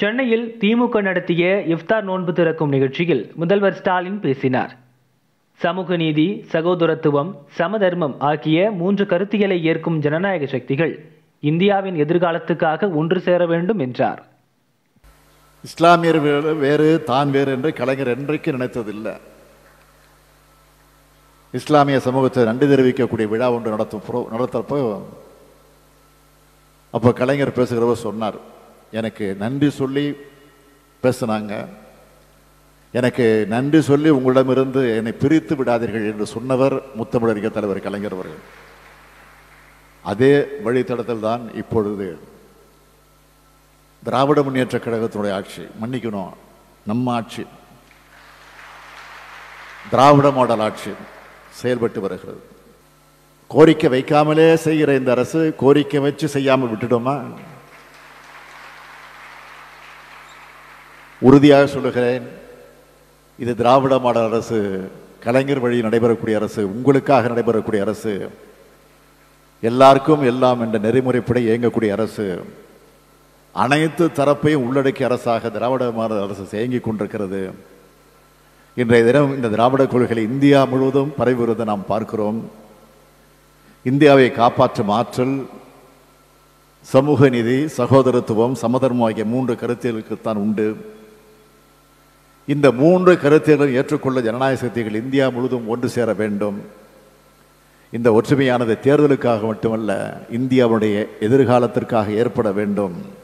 சென்னையில் திமுக நடத்திய இஃப்தார் நோன்பு திறக்கும் நிகழ்ச்சியில் முதல்வர் ஸ்டாலின் பேசினார் சமூக நீதி சகோதரத்துவம் சமதர்மம் ஆகிய மூன்று கருத்தியலை ஏற்கும் ஜனநாயக சக்திகள் இந்தியாவின் எதிர்காலத்துக்காக ஒன்று சேர வேண்டும் என்றார் இஸ்லாமியர் வேறு வேறு தான் வேறு என்று கலைஞர் என்றைக்கு நினைத்ததில்லை இஸ்லாமிய சமூகத்தை நன்றி தெரிவிக்கக்கூடிய விழா ஒன்று நடத்தும் நடத்துறப்போ அப்போ கலைஞர் பேசுகிறவ சொன்னார் எனக்கு நன்றி சொல்லி பேசினாங்க எனக்கு நன்றி சொல்லி உங்களிடமிருந்து என்னை பிரித்து விடாதீர்கள் என்று சொன்னவர் முத்தமிழறிஞர் தலைவர் கலைஞர் அவர்கள் அதே வழித்தடத்தில் தான் இப்பொழுது திராவிட முன்னேற்ற கழகத்தினுடைய ஆட்சி மன்னிக்கணும் நம்ம ஆட்சி திராவிட மாடல் ஆட்சி செயல்பட்டு வருகிறது கோரிக்கை வைக்காமலே செய்கிற இந்த அரசு கோரிக்கை வச்சு செய்யாமல் விட்டுட்டோமா உறுதியாக சொல்லுகிறேன் இது திராவிட மாடல் அரசு கலைஞர் வழி நடைபெறக்கூடிய அரசு உங்களுக்காக நடைபெறக்கூடிய அரசு எல்லாருக்கும் எல்லாம் என்ற நெறிமுறைப்படி இயங்கக்கூடிய அரசு அனைத்து தரப்பையும் உள்ளடக்கிய அரசாக திராவிட மாடல் அரசு இயங்கிக் கொண்டிருக்கிறது இன்றைய தினம் இந்த திராவிட கொள்கைகளை இந்தியா முழுவதும் பரவி வருவதை நாம் பார்க்கிறோம் இந்தியாவை காப்பாற்றும் ஆற்றல் சமூக நீதி சகோதரத்துவம் சமதர்மம் ஆகிய மூன்று கருத்தியலுக்குத்தான் உண்டு இந்த மூன்று கருத்தியலும் ஏற்றுக்கொள்ள ஜனநாயக சக்திகள் இந்தியா முழுவதும் ஒன்று சேர வேண்டும் இந்த ஒற்றுமையானது தேர்தலுக்காக மட்டுமல்ல இந்தியாவுடைய எதிர்காலத்திற்காக ஏற்பட வேண்டும்